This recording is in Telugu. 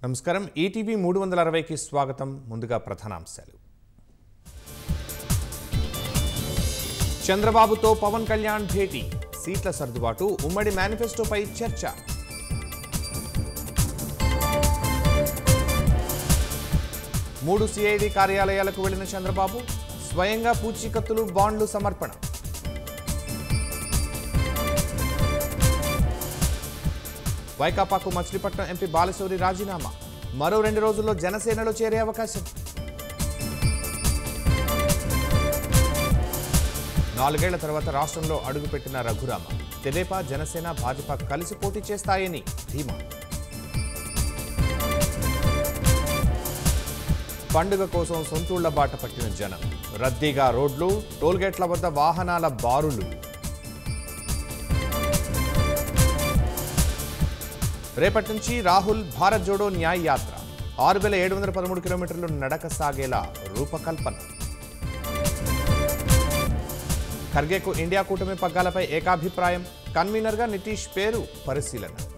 నమస్కారం ఈటీవీ మూడు వందల అరవైకి స్వాగతం ముందుగా ప్రధానాంశాలు చంద్రబాబుతో పవన్ కళ్యాణ్ భేటీ సీట్ల సర్దుబాటు ఉమ్మడి మేనిఫెస్టోపై చర్చ మూడు సిఐడి కార్యాలయాలకు వెళ్లిన చంద్రబాబు స్వయంగా పూచీకత్తులు బాండ్లు సమర్పణ వైకాపాకు మచిలీపట్నం ఎంపీ బాలశౌరి రాజీనామా మరో రెండు రోజుల్లో జనసేనలో చేరే అవకాశం నాలుగేళ్ల తర్వాత రాష్ట్రంలో అడుగుపెట్టిన రఘురామ తెదేపా జనసేన భాజపా కలిసి పోటీ చేస్తాయని ధీమా పండుగ కోసం సొంతూళ్ల బాట పట్టిన జనం రద్దీగా రోడ్లు టోల్గేట్ల వద్ద వాహనాల బారులు రేపటి నుంచి రాహుల్ భారత్ జోడో న్యాయ్ యాత్ర ఆరు వేల ఏడు వందల పదమూడు కిలోమీటర్లు నడక సాగేలా రూపకల్పన ఖర్గేకు ఇండియా కూటమి పగ్గాలపై ఏకాభిప్రాయం కన్వీనర్గా నితీష్ పేరు పరిశీలన